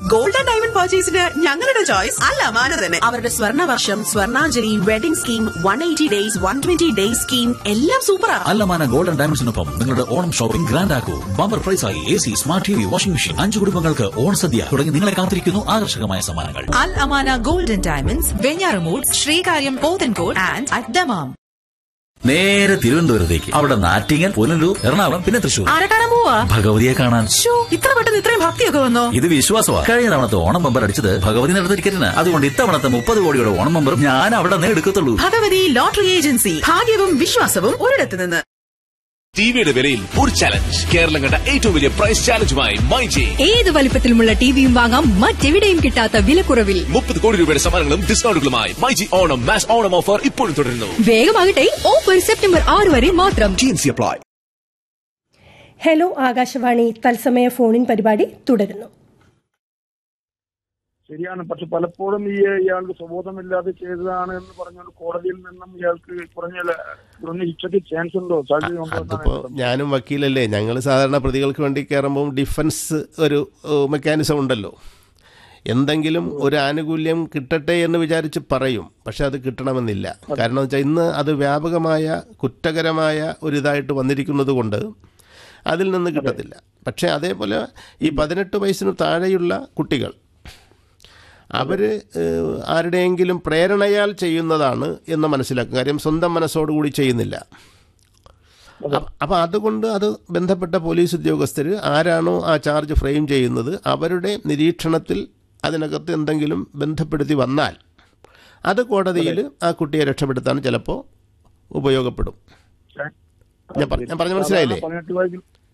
Gold and diamond പർച്ചേസിന് ഞങ്ങളുടെ choice അല്ല മാന തന്നെ അവരുടെ സ്വർണ്ണ വർഷം സ്വർണ്ണാഞ്ജലി wedding scheme one eighty days one twenty days scheme എല്ലാം സൂപ്പറാ അല്ലമാന ഗോൾഡൻ ഡയമണ്ട്സിനൊപ്പം നിങ്ങളുടെ ഓണം ഷോപ്പിംഗ് ഗ്രാൻഡ് ആക്കൂ ബമ്പർ പ്രൈസായി A C smart T V washing machine അഞ്ചു കുടുംബങ്ങൾക്ക് ഓണസദ്യ തുടങ്ങി നിങ്ങളെ കാത്തിരിക്കുന്നു ആകർഷകമായ സമ്മാനങ്ങൾ Al Amana Golden Diamonds, Venyaramud, Srikariyam Pothencourt and at Damam. നേരെ തിരുവനന്തപുരത്തേക്ക് അവിടെ നാറ്റിങ്ങൽ പുനലൂർ എറണാകുളം പിന്നെ തൃശൂർ ആരെ കാണാൻ പോവാ ഭഗവതിയെ കാണാൻ ശ്ശോ, ഇത്ര പെട്ടെന്ന് ഇത്രയും ഭക്തിയൊക്കെ വന്നോ ഇത് വിശ്വാസമാണ് കഴിഞ്ഞ തവണത്തെ ഓണം ബമ്പർ അടിച്ചത് ഭഗവതി നടന്ന ടിക്കറ്റിന് അതുകൊണ്ട് ഇത്തവണത്തെ മുപ്പത് കോടിയുടെ ഓണം ബമ്പറും ഞാൻ അവിടെ നിന്ന് എടുക്കത്തുള്ളൂ ഭഗവതി ലോട്ടറി ഏജൻസി ഭാഗ്യവും വിശ്വാസവും ഒരിടത്ത് നിന്ന് ടിവിയുടെ വിലയിൽ ഒരു ചലഞ്ച് കേരളം കണ്ട ഏറ്റവും വലിയ പ്രൈസ് ചാലഞ്ചുമായി മൈജി ഏത് വലിപ്പത്തിലുമുള്ള ടിവിയും വാങ്ങാം മറ്റെവിടെയും കിട്ടാത്ത വിലക്കുറവിൽ മുപ്പത് കോടി രൂപയുടെ സമ്മാനങ്ങളും ഡിസ്കൗണ്ടുകളുമായി മൈജി ഓണം മാസ് ഓണം ഓഫർ ഇപ്പോഴും തുടരുന്നു വേഗമാകട്ടെ ഓഫർ സെപ്റ്റംബർ ആറ് വരെ മാത്രം ടിഎൻസി അപ്ലൈ ഹലോ ആകാശവാണി തത്സമയ ഫോണിൻ പരിപാടി തുടരുന്നു ശരിയാണ് പക്ഷെ പലപ്പോഴും ഈ ഇയാൾക്ക് സ്വബോധമില്ലാതെ ചെയ്തതാണ് എന്ന് പറഞ്ഞുകൊണ്ട് കോടതിയിൽ നിന്നും ഇയാൾക്ക് കുറഞ്ഞ കുറഞ്ഞ ശിക്ഷയ്ക്ക് ചാൻസ് ഉണ്ടോ സാധ്യതയുണ്ടോ അതിപ്പോ ഞാനും വക്കീലല്ലേ ഞങ്ങൾ സാധാരണ പ്രതികൾക്ക് വേണ്ടി കയറുമ്പോൾ ഡിഫൻസ് ഒരു മെക്കാനിസം ഉണ്ടല്ലോ എന്തെങ്കിലും ഒരു ആനുകൂല്യം കിട്ടട്ടെ എന്ന് വിചാരിച്ച് പറയും പക്ഷെ അത് കിട്ടണമെന്നില്ല കാരണം വെച്ചാൽ ഇന്ന് അത് വ്യാപകമായ കുറ്റകരമായ ഒരു ഇതായിട്ട് വന്നിരിക്കുന്നത് കൊണ്ട് അതിൽ നിന്ന് കിട്ടത്തില്ല പക്ഷേ അതേപോലെ ഈ പതിനെട്ട് വയസ്സിന് താഴെയുള്ള കുട്ടികൾ അവർ ആരുടെയെങ്കിലും പ്രേരണയാൽ ചെയ്യുന്നതാണ് എന്ന് മനസ്സിലാക്കും കാര്യം സ്വന്തം മനസ്സോടുകൂടി ചെയ്യുന്നില്ല അപ്പോൾ അതുകൊണ്ട് അത് ബന്ധപ്പെട്ട പോലീസ് ഉദ്യോഗസ്ഥർ ആരാണോ ആ ചാർജ് ഫ്രെയിം ചെയ്യുന്നത് അവരുടെ നിരീക്ഷണത്തിൽ അതിനകത്ത് എന്തെങ്കിലും ബന്ധപ്പെടുത്തി വന്നാൽ അത് കോടതിയിൽ ആ കുട്ടിയെ രക്ഷപ്പെടുത്താൻ ചിലപ്പോൾ ഉപയോഗപ്പെടും ഞാൻ പറ- ഞാൻ പറഞ്ഞ മനസ്സിലായില്ലേ പതിനെട്ട് വയസ്സിൽ